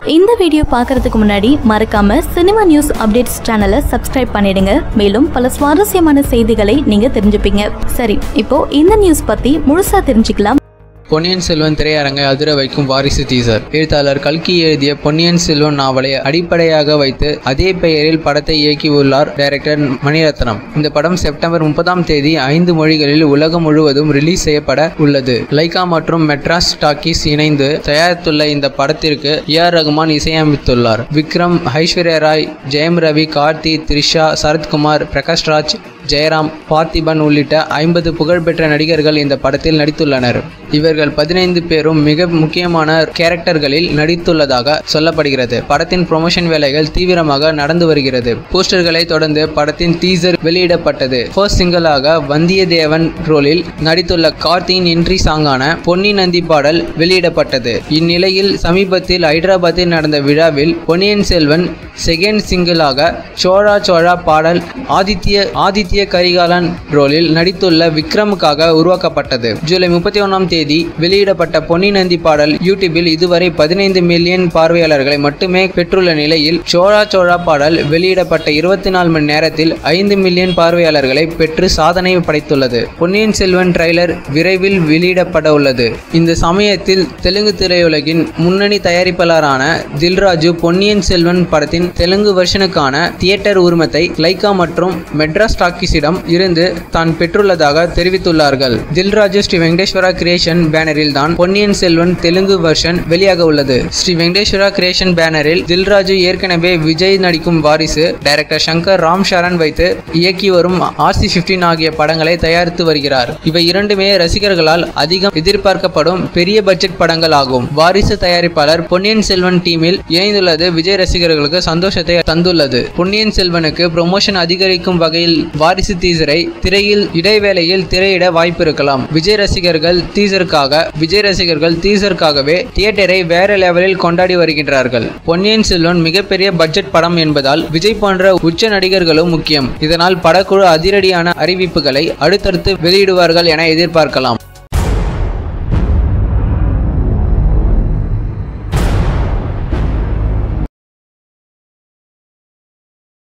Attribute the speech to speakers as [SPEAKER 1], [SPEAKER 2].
[SPEAKER 1] இந்த வீடியோ பார்க்கறதுக்கு முன்னாடி மறக்காம சினிமா நியூஸ் அப்டேட்ஸ் சேனலை சப்ஸ்கிரைப் பண்ணிடுங்க மேலும் பல சுவாரஸ்யமான செய்திகளை நீங்க தெரிஞ்சுப்பீங்க சரி இப்போ இந்த நியூஸ் பத்தி முழுசா தெரிஞ்சுக்கலாம்
[SPEAKER 2] பொன்னியின் செல்வன் திரையரங்கை அதிர வைக்கும் வாரிசு டீசர் எழுத்தாளர் கல்கி எழுதிய பொன்னியின் செல்வன் நாவலை அடிப்படையாக வைத்து அதே பெயரில் படத்தை இயக்கியுள்ளார் டைரக்டர் மணிரத்னம் இந்த படம் செப்டம்பர் முப்பதாம் தேதி ஐந்து மொழிகளில் உலகம் முழுவதும் ரிலீஸ் செய்யப்பட உள்ளது லைகா மற்றும் மெட்ராஸ் டாக்கீஸ் இணைந்து தயாரித்துள்ள இந்த படத்திற்கு ஏ ஆர் ரகுமான் இசையமைத்துள்ளார் விக்ரம் ஐஸ்வர்யா ராய் ஜெயம் ரவி கார்த்தி த்ரிஷா சரத்குமார் பிரகாஷ் ராஜ் ஜெயராம் பார்த்திபன் உள்ளிட்ட ஐம்பது புகழ்பெற்ற நடிகர்கள் இந்த படத்தில் நடித்துள்ளனர் இவர்கள் பதினைந்து பேரும் மிக முக்கியமான கேரக்டர்கள் நடித்துள்ளதாக சொல்லப்படுகிறது படத்தின் ப்ரொமோஷன் வேலைகள் தீவிரமாக நடந்து வருகிறது போஸ்டர்களை தொடர்ந்து படத்தின் டீசர் வெளியிடப்பட்டது ஃபர்ஸ்ட் சிங்கிளாக வந்தியத்தேவன் ரோலில் நடித்துள்ள கார்த்தியின் இன்றி சாங்கான பொன்னி நந்தி பாடல் வெளியிடப்பட்டது இந்நிலையில் சமீபத்தில் ஹைதராபாத்தில் நடந்த விழாவில் பொன்னியின் செல்வன் செகண்ட் சிங்கிளாக சோழா சோழா பாடல் ஆதித்ய ஆதித்ய கரிகாலன் ரோலில் நடித்துள்ள விக்ரமுக்காக உருவாக்கப்பட்டது ஜூலை முப்பத்தி ஒன்றாம் தேதி வெளியிடப்பட்ட பொன்னி நந்தி பாடல் யூடியூபில் இதுவரை பதினைந்து மில்லியன் பார்வையாளர்களை மட்டுமே பெற்றுள்ள நிலையில் சோழா சோழா பாடல் வெளியிடப்பட்ட இருபத்தி நாலு மணி நேரத்தில் ஐந்து மில்லியன் பார்வையாளர்களை பெற்று சாதனை படைத்துள்ளது பொன்னியின் செல்வன் ட்ரைலர் விரைவில் வெளியிடப்பட உள்ளது இந்த சமயத்தில் தெலுங்கு திரையுலகின் முன்னணி தயாரிப்பாளரான தில்ராஜு பொன்னியின் செல்வன் படத்தின் தெலுங்கு வெர்ஷனுக்கான தியேட்டர் உரிமத்தை லைகா மற்றும் மெட்ராஸ் டாக்கீஸிடம் இருந்து தான் பெற்றுள்ளதாக தெரிவித்துள்ளார்கள் தில்ராஜு ஸ்ரீ வெங்கடேஸ்வரா கிரியேஷன் பேனரில் தான் பொன்னியின் செல்வன் தெலுங்கு வெர்ஷன் வெளியாக உள்ளது ஸ்ரீ வெங்கடேஸ்வரா கிரியேஷன் பேனரில் தில்ராஜு ஏற்கனவே விஜய் நடிக்கும் வாரிசு டைரக்டர் சங்கர் ராம் சரண் வைத்து இயக்கி வரும் ஆர்சி பிப்டீன் ஆகிய படங்களை தயாரித்து வருகிறார் இவை இரண்டுமே ரசிகர்களால் அதிகம் எதிர்பார்க்கப்படும் பெரிய பட்ஜெட் படங்கள் ஆகும் வாரிசு தயாரிப்பாளர் பொன்னியின் செல்வன் டீமில் இணைந்துள்ளது விஜய் ரசிகர்களுக்கு சந்தோஷத்தை தந்துள்ளது பொன்னியின் செல்வனுக்கு ப்ரொமோஷன் அதிகரிக்கும் வகையில் வாரிசு டீசரை திரையில் இடைவேளையில் திரையிட வாய்ப்பு இருக்கலாம் விஜய் ரசிகர்கள் டீசருக்காக விஜய் ரசிகர்கள் டீசருக்காகவே தியேட்டரை வேற லெவலில் கொண்டாடி வருகின்றார்கள் பொன்னியின் செல்வன் மிகப்பெரிய பட்ஜெட் படம் என்பதால் விஜய் போன்ற உச்ச நடிகர்களும் முக்கியம் இதனால் படக்குழு அதிரடியான அறிவிப்புகளை அடுத்தடுத்து வெளியிடுவார்கள் என எதிர்பார்க்கலாம்